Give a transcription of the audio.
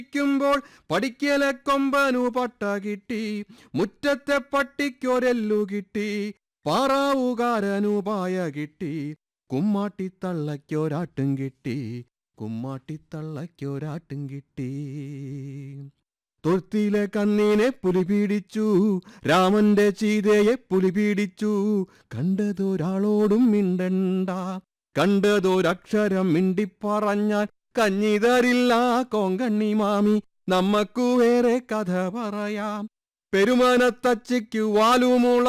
ിക്കുമ്പോൾ പഠിക്കലെ കൊമ്പനു പട്ട കിട്ടി മുറ്റത്തെ പട്ടിക്കൊരെല്ലു കിട്ടി പാറാവുകാരനു പായ കിട്ടി കുമ്മാട്ടിത്തള്ളയ്ക്കൊരാട്ടും കിട്ടി കുമ്മാട്ടിത്തള്ളയ്ക്കൊരാട്ടും കിട്ടി തൊഴുത്തിലെ കണ്ണീനെ പുലി പീഡിച്ചു രാമന്റെ ചീതയെ പുലി പീഡിച്ചു കണ്ടതൊരാളോടും മിണ്ടണ്ട കണ്ടതൊരക്ഷരം മിണ്ടിപ്പറഞ്ഞാൽ കഞ്ഞി തരില്ല കോങ്കണ്ണി മാമി നമ്മക്കു വേറെ കഥ പറയാം പെരുമാനത്തച്ചയ്ക്കു വാലുമുള